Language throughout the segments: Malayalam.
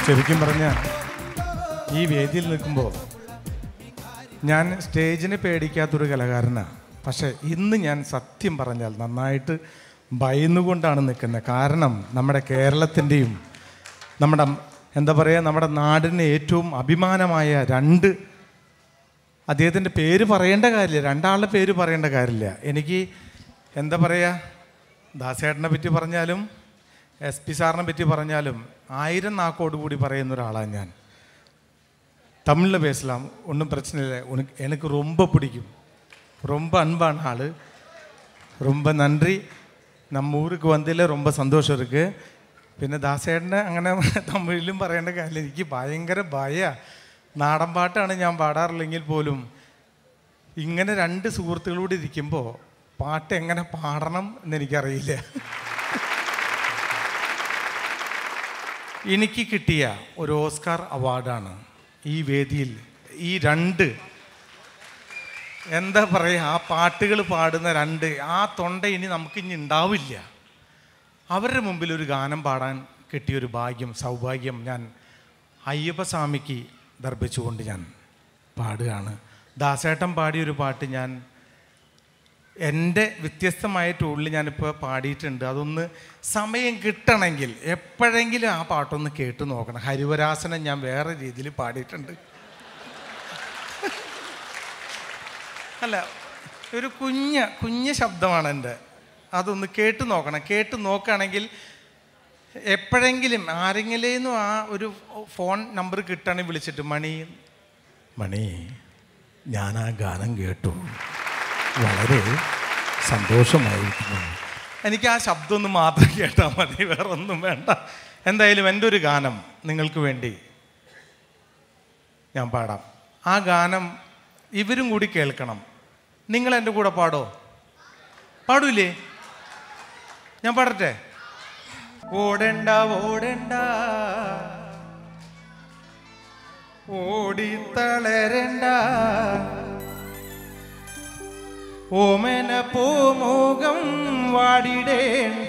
ശരിക്കും പറഞ്ഞ ഈ വേദിയിൽ നിൽക്കുമ്പോൾ ഞാൻ സ്റ്റേജിനെ പേടിക്കാത്തൊരു കലാകാരനാണ് പക്ഷേ ഇന്ന് ഞാൻ സത്യം പറഞ്ഞാൽ നന്നായിട്ട് ഭയന്നുകൊണ്ടാണ് നിൽക്കുന്നത് കാരണം നമ്മുടെ കേരളത്തിൻ്റെയും നമ്മുടെ എന്താ പറയുക നമ്മുടെ നാടിന് ഏറ്റവും അഭിമാനമായ രണ്ട് അദ്ദേഹത്തിൻ്റെ പേര് പറയേണ്ട കാര്യമില്ല രണ്ടാളുടെ പേര് പറയേണ്ട കാര്യമില്ല എനിക്ക് എന്താ പറയുക ദാസേട്ടനെ പറ്റി പറഞ്ഞാലും എസ് പി സാറിനെ പറ്റി പറഞ്ഞാലും ആയിരം നാക്കോട് കൂടി പറയുന്ന ഒരാളാണ് ഞാൻ தமிழில் பேசலாம் ஒன்றும் பிரச்சனை இல்லை உனக்கு எனக்கு ரொம்ப பிடிக்கும் ரொம்ப அன்பான ஆள் ரொம்ப நன்றி நம்ம ஊருக்கு வந்ததில் ரொம்ப സന്തോഷം ഇருக்கு പിന്നെ ദാസേട്ടനെ അങ്ങനെ തമിഴിലും പറയേണ്ട കാര്യമില്ല എനിക്ക് ഭയങ്കര ഭയ നാടൻ പാട്ടാണ് ഞാൻ പാടാറില്ലെങ്കിൽ പോലും ഇങ്ങനെ രണ്ട് സുഹൃത്തുക്കളോട് ഇരിക്കുമ്പോൾ പാട്ട് എങ്ങനെ പാടണം എന്ന് എനിക്കറിയില്ല എനിക്ക് കിട്ടിയ ഒരു ഓസ്കാർ അവാർഡാണ് ഈ വേദിയിൽ ഈ രണ്ട് എന്താ പറയുക ആ പാട്ടുകൾ പാടുന്ന രണ്ട് ആ തൊണ്ട ഇനി നമുക്ക് ഇനി ഉണ്ടാവില്ല അവരുടെ മുമ്പിൽ ഒരു ഗാനം പാടാൻ കിട്ടിയൊരു ഭാഗ്യം സൗഭാഗ്യം ഞാൻ അയ്യപ്പസ്വാമിക്ക് ദർഭിച്ചുകൊണ്ട് ഞാൻ പാടുകയാണ് ദാസേട്ടൻ പാടിയൊരു പാട്ട് ഞാൻ എൻ്റെ വ്യത്യസ്തമായ ടൂളിൽ ഞാനിപ്പോൾ പാടിയിട്ടുണ്ട് അതൊന്ന് സമയം കിട്ടണമെങ്കിൽ എപ്പോഴെങ്കിലും ആ പാട്ടൊന്ന് കേട്ട് നോക്കണം ഹരിവരാസനം ഞാൻ വേറെ രീതിയിൽ പാടിയിട്ടുണ്ട് അല്ല ഒരു കുഞ്ഞ കുഞ്ഞ ശബ്ദമാണ് എൻ്റെ അതൊന്ന് കേട്ട് നോക്കണം കേട്ട് നോക്കുകയാണെങ്കിൽ എപ്പോഴെങ്കിലും ആരെങ്കിലും ആ ഒരു ഫോൺ നമ്പർ കിട്ടുകയാണെങ്കിൽ വിളിച്ചിട്ട് മണി മണി ഞാൻ ആ ഗാനം കേട്ടു വളരെ സന്തോഷമായിരിക്കുന്നു എനിക്ക് ആ ശബ്ദം ഒന്ന് മാത്രം കേട്ടാൽ മതി വേറെ ഒന്നും വേണ്ട എന്തായാലും എൻ്റെ ഒരു ഗാനം നിങ്ങൾക്ക് വേണ്ടി ഞാൻ പാടാം ആ ഗാനം ഇവരും കൂടി കേൾക്കണം നിങ്ങൾ എൻ്റെ കൂടെ പാടോ പാടൂലേ ഞാൻ പാടട്ടെ ഓടണ്ട ഓടണ്ട ഓടിത്തളരണ്ട ഓമന പൂമുഖം വാടിടേണ്ട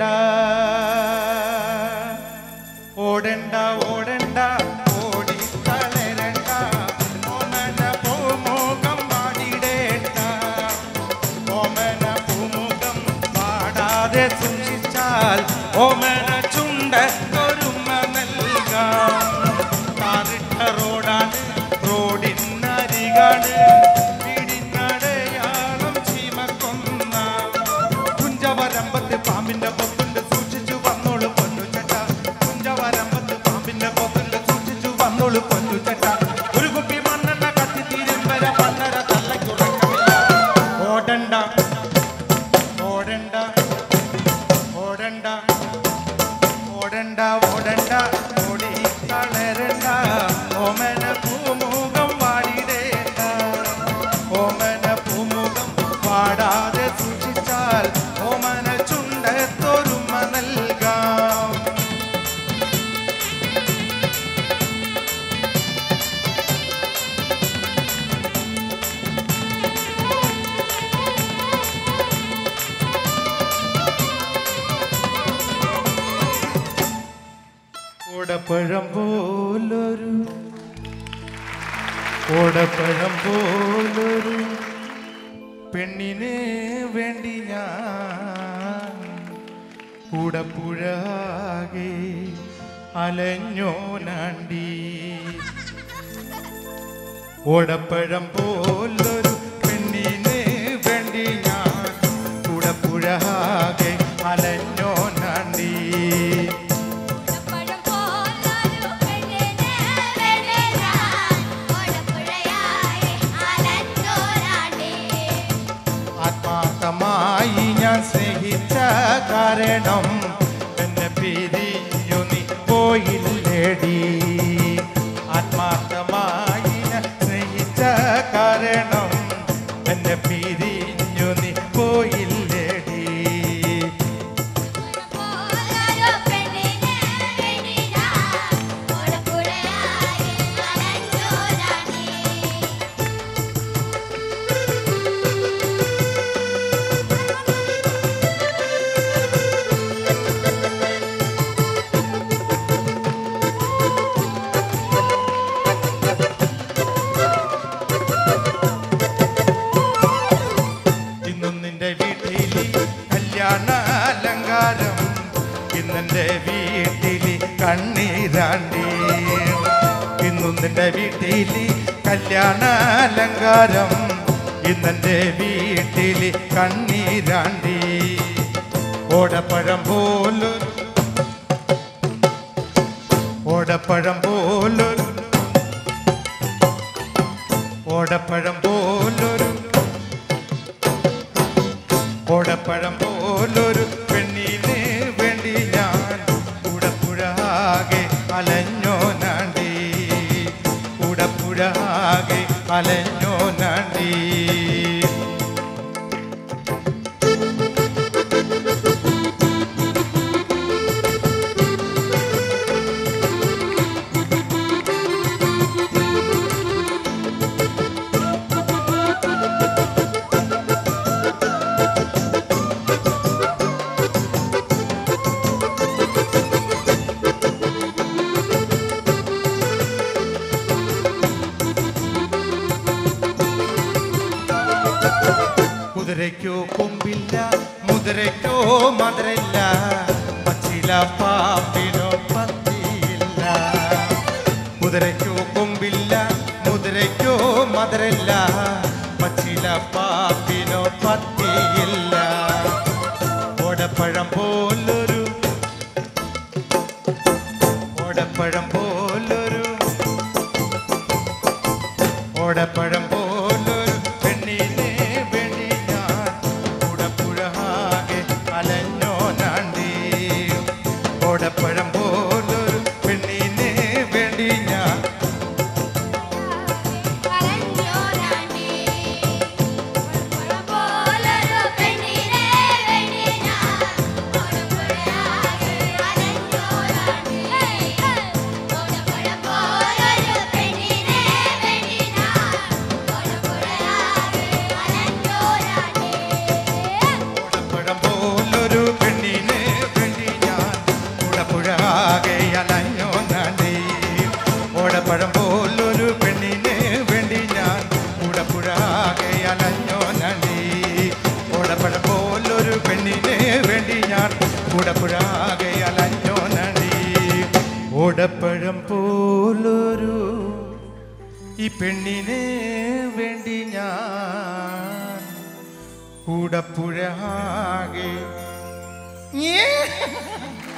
ഓടണ്ട ഓടണ്ട ഓടി തളരണ്ട ഓമന പൂമുഖം വാടിടേണ്ട ഓമന പൂമുഖം വാടാതെ സൂക്ഷിച്ചാൽ ഓമന ചുണ്ട ഒരുമ നൽകാം താറിട്ട റോഡാണ് റോഡിനരികാണ് വീടിനടയാളം ചീമക്കൊന്ന കുഞ്ചവരമ്പത്ത് പാമ്പിന്റെ പൊക്കുണ്ട് സൂക്ഷിച്ചു വന്നോളൂ പൊന്നു ചേട്ട കുഞ്ചവരമ്പത്ത് പാമ്പിന്റെ പൊക്കുണ്ട് സൂക്ഷിച്ചു വന്നോളൂ പൊന്നു ചേട്ട ഒരു കുപ്പി മണ്ണെണ്ണ കത്തി തീരും വരെ പന്നര തള്ളക്കുറക്കമില്ല ഓടണ്ട ഓടണ്ട ഓടണ്ട ഓടണ്ട ഓടണ്ട ഓടി തളരണ്ട ഓമന പൂമുഖം വാടിടേണ്ട ഓമന പൂമുഖം വാടാതെ സൂക്ഷിച്ചാൽ ഓമന ചുണ്ടത്തൊരുമ നൽകാം ഓടപ്പഴം പോലൊരു ഓടപ്പഴം പോലൊരു പെണ്ണിന് വേണ്ടി ഞാൻ കൂടപ്പുഴാകെ അലഞ്ഞോനാണ്ടി ഓടപ്പഴം പോലൊരു പെണ്ണിന് വേണ്ടി ഞാൻ കൂടപ്പുഴാകെ അലഞ്ഞോനാണ്ടി പഴം പോലൊരു പെണ്ണിനെ വേണ്ടി ഞാൻ ഓടപ്പുഴയായി അലഞ്ഞോരാടി ആത്മാർത്ഥമായി ഞാൻ സ്നേഹിച്ച കാരണം എന്നെ പിരിഞ്ഞു നീ പോയില്ലേടി ആത്മാർത്ഥമായി ഞാൻ സ്നേഹിച്ച കാരണം എന്നെ പിരിഞ്ഞു നീ പോയില്ലേടി പോലൊരു പെണ്ണിനെ വേണ്ടി ഞാൻ ഓടപ്പുഴയായി അലഞ്ഞോരാടി ഓ കല്യാണ അലങ്കാരം ഇന്നെന്റെ വീട്ടില് കണ്ണീരാണ്ടി ഇന്നും നിന്റെ വീട്ടില് കല്യാണ അലങ്കാരം ഇന്നെന്റെ വീട്ടില് കണ്ണീരാണ്ടി ഓടപ്പഴം പോലൊരു ഓടപ്പഴം പോലൊരു ഓടപ്പഴം പോലൊരു ഓടപ്പഴം പോലൊരു പെണ്ണിന് വേണ്ടി ഞാൻ കൂടപ്പുഴാകെ അലഞ്ഞോ നാണ്ടി കൂടപ്പുഴാകെ അലഞ്ഞോ നാണ്ടി കുതിരയ്ക്കോ കൊമ്പില്ല മുതിരയ്ക്കോ മധുരയില്ല പച്ചില പാമ്പിനോ പത്തിയില്ല കുതിരയ്ക്കോ കൊമ്പില്ല മുതിരയ്ക്കോ മധുരയില്ല പച്ചില പാമ്പിനോ പത്തിയില്ല ഓടപ്പഴം പോലൊരു ഓടപ്പഴം പോലൊരു ഓടപ്പഴം പോലൊരു പെണ്ണിനെ വേണ്ടി ഞാൻ കൂടപ്പുഴാകെ അലഞ്ഞോ നാണ്ടി ഓടപ്പഴം പോലൊരു പെണ്ണിനെ വേണ്ടി ഞാൻ കരഞ്ഞോരാണ്ടി പോലൊരു പെണ്ണിനെ വേണ്ടി ഞാൻ ഓടപ്പുഴയാകെ അലഞ്ഞോരാണ്ടി ഓടപ്പുഴ പോലൊരു പെണ്ണിനെ വേണ്ടി ഞാൻ ഓടപ്പുഴയാകെ അലഞ്ഞോരാണ്ടി ഓടപ്പഴം പോലൊരു പെണ്ണിനെ വേണ്ടി ഞാൻ കൂടപ്പുഴാകെ അലഞ്ഞോ നാണ്ടി ഓടപ്പഴം പോലൊരു പെണ്ണിനെ വേണ്ടി ഞാൻ കൂടപ്പുഴാകെ അലഞ്ഞോ നാണ്ടി ഓടപ്പഴം പോലൊരു പെണ്ണിനെ വേണ്ടി ഞാൻ കൂടപ്പുഴാകെ അലഞ്ഞോ നാണ്ടി ഓടപ്പഴം പോലൊരു ഈ പെണ്ണിനെ വേണ്ടി ഞാൻ കൂടപ്പുഴ ആകെ ഞേ